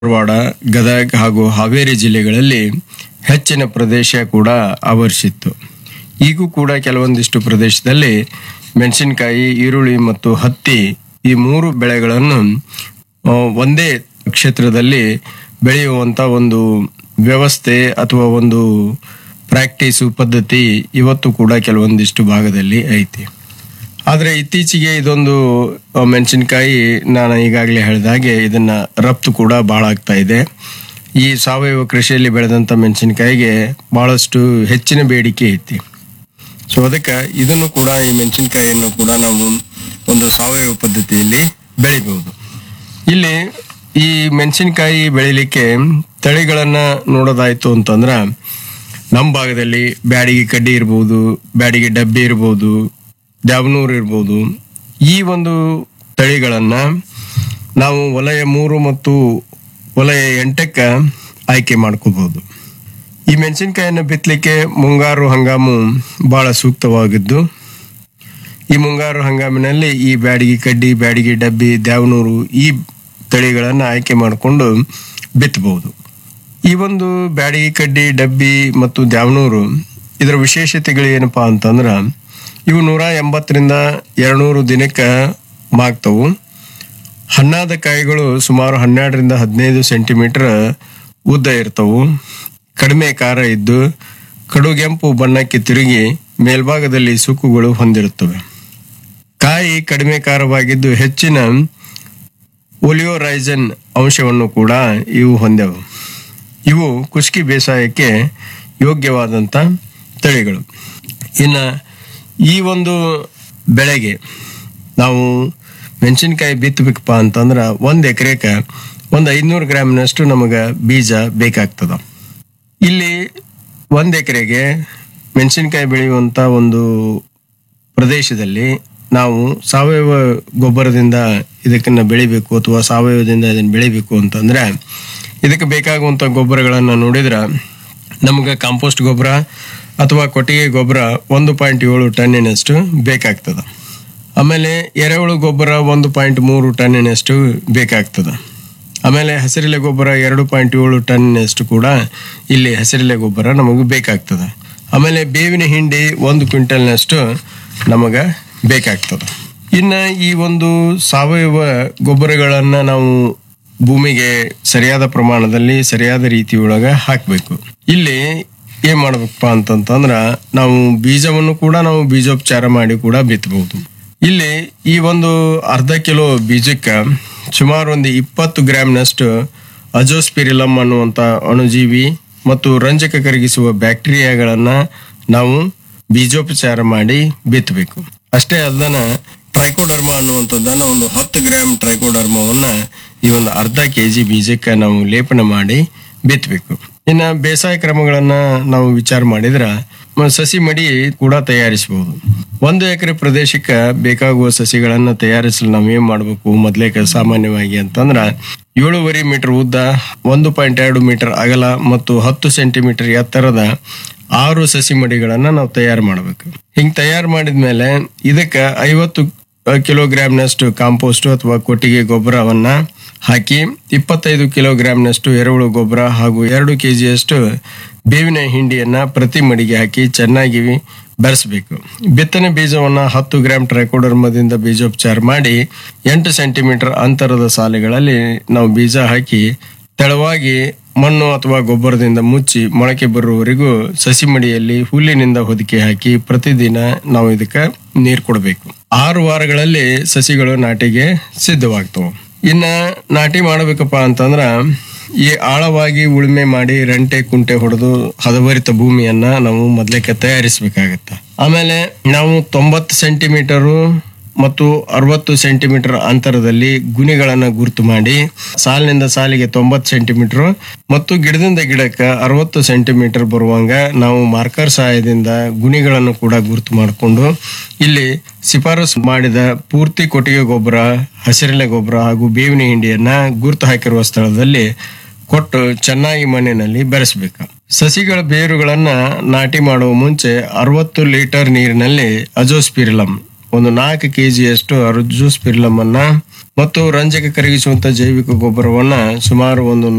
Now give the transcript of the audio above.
ಧಾರವಾಡ ಗದಗ ಹಾಗೂ ಹಾವೇರಿ ಜಿಲ್ಲೆಗಳಲ್ಲಿ ಹೆಚ್ಚಿನ ಪ್ರದೇಶ ಕೂಡ ಆವರಿಸಿತ್ತು ಈಗೂ ಕೂಡ ಕೆಲವೊಂದಿಷ್ಟು ಪ್ರದೇಶದಲ್ಲಿ ಮೆಣಸಿನಕಾಯಿ ಈರುಳ್ಳಿ ಮತ್ತು ಹತ್ತಿ ಈ ಮೂರು ಬೆಳೆಗಳನ್ನು ಆ, ಒಂದೇ ಕ್ಷೇತ್ರದಲ್ಲಿ ಬೆಳೆಯುವಂತ ಒಂದು ವ್ಯವಸ್ಥೆ ಅಥವಾ ಒಂದು ಪ್ರಾಕ್ಟೀಸು ಪದ್ಧತಿ ಇವತ್ತು ಕೂಡ ಕೆಲವೊಂದಿಷ್ಟು ಭಾಗದಲ್ಲಿ ಐತಿ ಆದ್ರೆ ಇತ್ತೀಚೆಗೆ ಇದೊಂದು ಆ, ಮೆಣಸಿನಕಾಯಿ ನಾನು ಈಗಾಗಲೇ ಹೇಳಿದ ಹಾಗೆ ಇದನ್ನ ರಫ್ತು ಕೂಡ ಬಹಳ ಆಗ್ತಾ ಇದೆ ಈ ಸಾವಯವ ಕೃಷಿಯಲ್ಲಿ ಬೆಳೆದಂತ ಮೆಣಸಿನಕಾಯಿಗೆ ಬಹಳಷ್ಟು ಹೆಚ್ಚಿನ ಬೇಡಿಕೆ ಐತಿ ಸೊ ಅದಕ್ಕೆ ಇದನ್ನು ಕೂಡ ಈ ಮೆಣಸಿನಕಾಯಿಯನ್ನು ಕೂಡ ನಾವು ಒಂದು ಸಾವಯವ ಪದ್ಧತಿಯಲ್ಲಿ ಬೆಳಿಬಹುದು ಇಲ್ಲಿ ಈ ಮೆಣಸಿನಕಾಯಿ ಬೆಳಿಲಿಕ್ಕೆ ತಳಿಗಳನ್ನ ನೋಡೋದಾಯ್ತು ಅಂತಂದ್ರ ನಮ್ಮ ಭಾಗದಲ್ಲಿ ಬ್ಯಾಡಿಗೆ ಕಡ್ಡಿ ಇರ್ಬೋದು ಬ್ಯಾಡಿಗೆ ಡಬ್ಬಿ ಇರ್ಬೋದು ದ್ಯಾವನೂರು ಇರ್ಬೋದು ಈ ಒಂದು ತಳಿಗಳನ್ನ ನಾವು ವಲಯ ಮೂರು ಮತ್ತು ವಲಯ ಎಂಟಕ್ಕೆ ಆಯ್ಕೆ ಮಾಡ್ಕೋಬಹುದು ಈ ಮೆಣಸಿನಕಾಯಿಯನ್ನು ಬಿತ್ತಲಿಕ್ಕೆ ಮುಂಗಾರು ಹಂಗಾಮು ಬಹಳ ಸೂಕ್ತವಾಗಿದ್ದು ಈ ಮುಂಗಾರು ಹಂಗಾಮಿನಲ್ಲಿ ಈ ಬ್ಯಾಡಿಗೆ ಕಡ್ಡಿ ಬ್ಯಾಡಿಗೆ ಡಬ್ಬಿ ದ್ಯಾವನೂರು ಈ ತಳಿಗಳನ್ನು ಆಯ್ಕೆ ಮಾಡಿಕೊಂಡು ಬಿತ್ತಬಹುದು ಈ ಒಂದು ಬ್ಯಾಡಿಗೆ ಕಡ್ಡಿ ಡಬ್ಬಿ ಮತ್ತು ದ್ಯಾವನೂರು ಇದರ ವಿಶೇಷತೆಗಳು ಏನಪ್ಪಾ ಅಂತಂದ್ರ ಇವು ನೂರ ಎಂಬತ್ತರಿಂದ ಎರಡ್ನೂರು ದಿನಕ್ಕೆ ಮಾಗ್ತವು ಹಣ್ಣಾದ ಕಾಯಿಗಳು ಸುಮಾರು ಹನ್ನೆರಡರಿಂದ ಹದಿನೈದು ಸೆಂಟಿಮೀಟರ್ ಉದ್ದ ಇರ್ತವು ಕಡಿಮೆ ಖಾರ ಇದ್ದು ಕಡುಗೆಂಪು ಬಣ್ಣಕ್ಕೆ ತಿರುಗಿ ಮೇಲ್ಭಾಗದಲ್ಲಿ ಸುಕ್ಕುಗಳು ಹೊಂದಿರುತ್ತವೆ ಕಾಯಿ ಕಡಿಮೆ ಖಾರವಾಗಿದ್ದು ಹೆಚ್ಚಿನ ಒಲಿಯೋರೈಸನ್ ಅಂಶವನ್ನು ಕೂಡ ಇವು ಹೊಂದವು ಇವು ಕುಷ್ಕಿ ಬೇಸಾಯಕ್ಕೆ ಯೋಗ್ಯವಾದಂಥ ತಳಿಗಳು ಇನ್ನು ಈ ಒಂದು ಬೆಳೆಗೆ ನಾವು ಮೆಣಸಿನಕಾಯಿ ಬಿತ್ತಬೇಕಪ್ಪ ಅಂತಂದ್ರೆ ಒಂದು ಎಕರೆಗೆ ಒಂದು ಐದುನೂರು ಗ್ರಾಮಿನಷ್ಟು ನಮಗೆ ಬೀಜ ಬೇಕಾಗ್ತದ ಇಲ್ಲಿ ಒಂದು ಎಕರೆಗೆ ಮೆಣಸಿನಕಾಯಿ ಬೆಳೆಯುವಂಥ ಒಂದು ಪ್ರದೇಶದಲ್ಲಿ ನಾವು ಸಾವಯವ ಗೊಬ್ಬರದಿಂದ ಇದಕ್ಕನ್ನ ಬೆಳಿಬೇಕು ಅಥವಾ ಸಾವಯವದಿಂದ ಇದನ್ನು ಬೆಳಿಬೇಕು ಅಂತಂದ್ರೆ ಇದಕ್ಕೆ ಬೇಕಾಗುವಂಥ ಗೊಬ್ಬರಗಳನ್ನು ನೋಡಿದ್ರೆ ನಮಗೆ ಕಾಂಪೋಸ್ಟ್ ಗೊಬ್ಬರ ಅಥವಾ ಕೊಟ್ಟಿಗೆ ಗೊಬ್ಬರ ಒಂದು ಪಾಯಿಂಟ್ ಏಳು ಟನ್ನಿನಷ್ಟು ಬೇಕಾಗ್ತದೆ ಆಮೇಲೆ ಎರೆಹುಳು ಗೊಬ್ಬರ ಒಂದು ಪಾಯಿಂಟ್ ಮೂರು ಟನ್ನಿನಷ್ಟು ಬೇಕಾಗ್ತದೆ ಆಮೇಲೆ ಹಸಿರೆಲೆ ಗೊಬ್ಬರ ಎರಡು ಪಾಯಿಂಟ್ ಏಳು ಟನ್ನಿನಷ್ಟು ಕೂಡ ಇಲ್ಲಿ ಹಸಿರೆಲೆ ಗೊಬ್ಬರ ನಮಗೆ ಬೇಕಾಗ್ತದೆ ಆಮೇಲೆ ಬೇವಿನ ಹಿಂಡಿ ಒಂದು ಕ್ವಿಂಟಲ್ನಷ್ಟು ನಮಗೆ ಬೇಕಾಗ್ತದೆ ಇನ್ನು ಈ ಒಂದು ಸಾವಯವ ಗೊಬ್ಬರಗಳನ್ನು ನಾವು ಭೂಮಿಗೆ ಸರಿಯಾದ ಪ್ರಮಾಣದಲ್ಲಿ ಸರಿಯಾದ ರೀತಿಯೊಳಗೆ ಹಾಕಬೇಕು ಇಲ್ಲಿ ಏನ್ ಮಾಡ್ಬೇಕಪ್ಪ ಅಂತಂತಂದ್ರ ನಾವು ಬೀಜವನ್ನು ಕೂಡ ನಾವು ಬೀಜೋಪಚಾರ ಮಾಡಿ ಕೂಡ ಬಿತ್ತಬಹುದು ಇಲ್ಲಿ ಈ ಒಂದು ಅರ್ಧ ಕಿಲೋ ಬೀಜಕ್ಕೆ ಸುಮಾರು ಒಂದು ಇಪ್ಪತ್ತು ಗ್ರಾಮ್ನಷ್ಟು ಅಜೋಸ್ಪಿರಿಲಮ್ ಅನ್ನುವಂಥ ಅಣುಜೀವಿ ಮತ್ತು ರಂಜಕ ಕರಗಿಸುವ ಬ್ಯಾಕ್ಟೀರಿಯಾಗಳನ್ನ ನಾವು ಬೀಜೋಪಚಾರ ಮಾಡಿ ಬಿತ್ತಬೇಕು ಅಷ್ಟೇ ಅಲ್ಲದನ ಟ್ರೈಕೋಡರ್ಮ ಅನ್ನುವಂಥದ್ದನ್ನ ಒಂದು ಹತ್ತು ಗ್ರಾಮ್ ಟ್ರೈಕೋಡರ್ಮವನ್ನ ಈ ಒಂದು ಅರ್ಧ ಕೆ ಜಿ ಬೀಜಕ್ಕೆ ನಾವು ಲೇಪನ ಮಾಡಿ ಬಿತ್ತಬೇಕು ಇನ್ನು ಬೇಸಾಯ ಕ್ರಮಗಳನ್ನ ನಾವು ವಿಚಾರ ಮಾಡಿದ್ರ ಮ- ಸಸಿ ಮಡಿ ಕೂಡ ತಯಾರಿಸಬಹುದು ಒಂದು ಎಕರೆ ಪ್ರದೇಶಕ್ಕೆ ಬೇಕಾಗುವ ಸಸಿಗಳನ್ನ ತಯಾರಿಸಲು ನಾವು ಏನ್ ಮಾಡಬೇಕು ಮೊದ್ಲೇಕ ಸಾಮಾನ್ಯವಾಗಿ ಅಂತಂದ್ರ ಏಳೂವರೆ ಮೀಟರ್ ಉದ್ದ ಒಂದು ಪಾಯಿಂಟ್ ಎರಡು ಮೀಟರ್ ಅಗಲ ಮತ್ತು ಹತ್ತು ಸೆಂಟಿಮೀಟರ್ ಎತ್ತರದ ಆರು ಸಸಿ ಮಡಿಗಳನ್ನ ನಾವು ತಯಾರು ಮಾಡಬೇಕು ಹಿಂಗ್ ತಯಾರು ಮಾಡಿದ್ಮೇಲೆ ಇದಕ್ಕೆ ಐವತ್ತು ಕಿಲೋಗ್ರಾಮ್ನಷ್ಟು ಕಾಂಪೋಸ್ಟ್ ಅಥವಾ ಕೊಟ್ಟಿಗೆ ಗೊಬ್ಬರವನ್ನ ಹಾಕಿ ಇಪ್ಪತ್ತೈದು ಕಿಲೋಗ್ರಾಮ್ನಷ್ಟು ಎರೆಹುಳು ಗೊಬ್ಬರ ಹಾಗೂ ಎರಡು ಕೆಜಿಯಷ್ಟು ಬೇವಿನ ಹಿಂಡಿಯನ್ನ ಪ್ರತಿ ಮಡಿಗೆ ಹಾಕಿ ಚೆನ್ನಾಗಿ ಬೆರೆಸಬೇಕು ಬಿತ್ತನೆ ಬೀಜವನ್ನ ಹತ್ತು ಗ್ರಾಂ ಟ್ರೈಕೋಡರ್ಮದಿಂದ ಬೀಜೋಪಚಾರ ಮಾಡಿ ಎಂಟು ಸೆಂಟಿಮೀಟರ್ ಅಂತರದ ಸಾಲೆಗಳಲ್ಲಿ ನಾವು ಬೀಜ ಹಾಕಿ ತೆಳವಾಗಿ ಮಣ್ಣು ಅಥವಾ ಗೊಬ್ಬರದಿಂದ ಮುಚ್ಚಿ ಮೊಳಕೆ ಬರುವವರೆಗೂ ಸಸಿ ಮಡಿಯಲ್ಲಿ ಹುಲ್ಲಿನಿಂದ ಹೊದಿಕೆ ಹಾಕಿ ಪ್ರತಿದಿನ ನಾವು ಇದಕ್ಕೆ ನೀರು ಕೊಡಬೇಕು ಆರು ವಾರಗಳಲ್ಲಿ ಸಸಿಗಳು ನಾಟಿಗೆ ಸಿದ್ಧವಾಗ್ತವೆ ಇನ್ನ ನಾಟಿ ಮಾಡಬೇಕಪ್ಪ ಅಂತಂದ್ರ ಈ ಆಳವಾಗಿ ಉಳುಮೆ ಮಾಡಿ ರಂಟೆ ಕುಂಟೆ ಹೊಡೆದು ಹದವರಿತ ಭೂಮಿಯನ್ನ ನಾವು ಮೊದ್ಲಕ್ಕೆ ತಯಾರಿಸಬೇಕಾಗತ್ತೆ ಆಮೇಲೆ ನಾವು ತೊಂಬತ್ತು ಸೆಂಟಿಮೀಟರು ಮತ್ತು ಅರವತ್ತು ಸೆಂಟಿಮೀಟರ್ ಅಂತರದಲ್ಲಿ ಗುಣಿಗಳನ್ನ ಗುರುತು ಮಾಡಿ ಸಾಲಿನಿಂದ ಸಾಲಿಗೆ ತೊಂಬತ್ತು ಸೆಂಟಿಮೀಟರ್ ಮತ್ತು ಗಿಡದಿಂದ ಗಿಡಕ್ಕೆ ಅರವತ್ತು ಸೆಂಟಿಮೀಟರ್ ಬರುವಂಗ ನಾವು ಮಾರ್ಕರ್ ಸಹಾಯದಿಂದ ಗುಣಿಗಳನ್ನು ಕೂಡ ಗುರುತು ಮಾಡಿಕೊಂಡು ಇಲ್ಲಿ ಶಿಫಾರಸು ಮಾಡಿದ ಪೂರ್ತಿ ಕೊಟ್ಟಿಗೆ ಗೊಬ್ಬರ ಹಸಿರೆಲೆ ಗೊಬ್ಬರ ಹಾಗೂ ಬೇವಿನ ಹಿಂಡಿಯನ್ನ ಗುರುತು ಹಾಕಿರುವ ಸ್ಥಳದಲ್ಲಿ ಕೊಟ್ಟು ಚೆನ್ನಾಗಿ ಮಣ್ಣಿನಲ್ಲಿ ಬೆರೆಸಬೇಕು ಸಸಿಗಳ ಬೇರುಗಳನ್ನ ನಾಟಿ ಮಾಡುವ ಮುಂಚೆ ಅರವತ್ತು ಲೀಟರ್ ನೀರಿನಲ್ಲಿ ಅಜೋಸ್ಪಿರಿಲಮ್ ಒಂದು ನಾಲ್ಕು ಕೆ ಜಿಯಷ್ಟು ಅರ್ಜುಸ್ಪಿರ್ಲಮ್ ಅನ್ನ ಮತ್ತು ರಂಜಕ ಕರಗಿಸುವಂತ ಜೈವಿಕ ಗೊಬ್ಬರವನ್ನ ಸುಮಾರು ಒಂದು